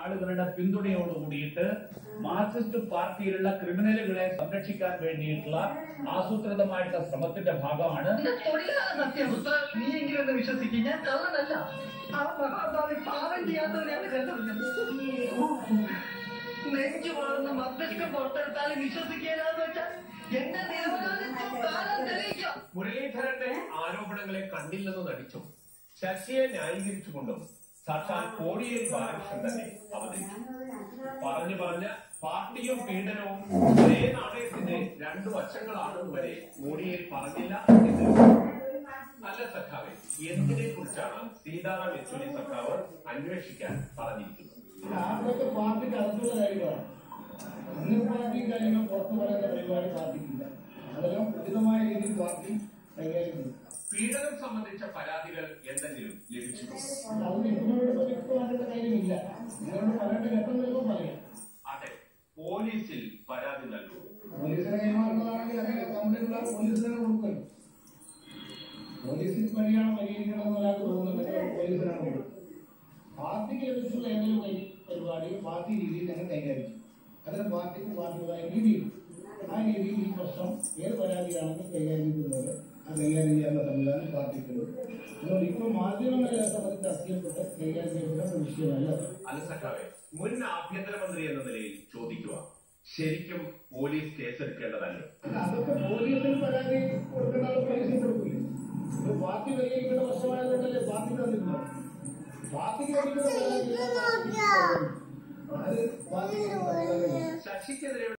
ആളുകളുടെ പിന്തുണയോട് കൂടിയിട്ട് മാർക്സിസ്റ്റ് പാർട്ടിയിലുള്ള ക്രിമിനലുകളെ സംരക്ഷിക്കാൻ വേണ്ടിയിട്ടുള്ള ആസൂത്രിതമായിട്ടുള്ള ശ്രമത്തിന്റെ ഭാഗമാണ് സത്യം നീ എങ്കിലും എന്ന് വിശ്വസിക്കും ഞാൻ കള്ളനല്ല ആ മഹാഭാവി പാവം ചെയ്യാത്തവരെയാണ് കണ്ടുപിടിച്ചത് നെഞ്ചു വളർന്ന് മസ്തിഷ്കം പുറത്തെടുത്താലും വിശ്വസിക്കുകയെന്ന് വെച്ചാൽ എന്റെ നിരപരാധിത്വം കാലം തെളിയിക്കാം മുരളീധരന്റെ ആരോപണങ്ങളെ കണ്ടില്ലെന്ന് നടിച്ചും ശശിയെ ന്യായീകരിച്ചുകൊണ്ടും സാക്ഷാൽ കോടിയേരി ബാലകൃഷ്ണൻ തന്നെ അവതരിച്ചു പറഞ്ഞു പറഞ്ഞ പാർട്ടിയും പീഡനവും ഒരേ നാണയത്തിന്റെ രണ്ടു വശങ്ങളാണെന്ന് വരെ കോടിയേരി പറഞ്ഞില്ല എന്ന് അല്ല സഖാവെ എന്തിനെ കുറിച്ചാണ് സീതാറാം യെച്ചൂരി സഖാവ് അന്വേഷിക്കാൻ പറഞ്ഞിരിക്കുന്നത് ആദ്യത്തെ പാർട്ടിക്ക് അകത്തുള്ള കാര്യങ്ങളാണ് അന്ന് പാർട്ടി കാര്യങ്ങൾ പുറത്തു പറയുന്ന പരിപാടി പാർട്ടിക്കില്ല അതെല്ലാം ഉചിതമായ രീതിയിൽ പാർട്ടി കൈകാര്യം ചെയ്യും പീഡനം സംബന്ധിച്ച പരാതികൾ എന്തെങ്കിലും ലഭിച്ചിട്ടുണ്ടോ അത് നിങ്ങളോട് വ്യക്തമാക്കേണ്ട കാര്യമില്ല നിങ്ങളോട് പറയേണ്ട ഘട്ടം വരുമ്പോൾ പറയാം അതെ പോലീസിൽ പരാതി നൽകും പോലീസിനെ കൈമാറുന്നതാണെങ്കിൽ അങ്ങനെ കംപ്ലൈന്റ് പോലീസിനെ കൊടുക്കുമല്ലോ പോലീസിൽ വഴിയാണ് പരിഹരിക്കണമെന്ന് ഒരാൾക്ക് തോന്നുന്നുണ്ടെങ്കിൽ അത് പോലീസിനാണ് കൊടുക്കുന്നത് പാർട്ടിക്ക് ലഭിച്ചുള്ള ഏതെങ്കിലും പരി- പരിപാടി പാർട്ടി രീതിയിൽ ഞങ്ങൾ കൈകാര്യം ചെയ്യും അതിന് പാർട്ടിക്ക് പാർട്ടിയുടേതായ രീതിയിൽ ആ രീതിയിൽ ഈ പ്രശ്നം ഏത് പരാതിയാണെങ്കിലും കൈകാര്യം ചെയ്യുന്നത് ആ കൈകാര്യം ചെയ്യാനുള്ള സംവിധാനം പാർട്ടിക്കുണ്ട് അതുകൊണ്ട് ഇപ്പോൾ മാധ്യമങ്ങളെ സംബന്ധിച്ച് ചർച്ച ചെയ്യപ്പെട്ട് കൈകാര്യം ചെയ്യപ്പെട്ട ഒരു വിഷയമല്ല അത്. അല്ല സഖാവെ മുൻ ആഭ്യന്തരമന്ത്രി എന്ന നിലയിൽ ചോദിക്കുക ശരിക്കും പോലീസ് കേസെടുക്കേണ്ടതല്ലേ അതൊക്കെ പോലീസിന് പരാതി കൊടുക്കേണ്ട പോലീസിന് കൊടുക്കില്ല ഇത് പാർട്ടി പരിഹരിക്കേണ്ട പ്രശ്നമായതുകൊണ്ടല്ലേ പാർട്ടി തന്നിട്ടില്ല പാർട്ടിക്ക് പരിഹരിക്കേണ്ട പരാതി അത് പാർട്ടി ശശിക്കെതിരെ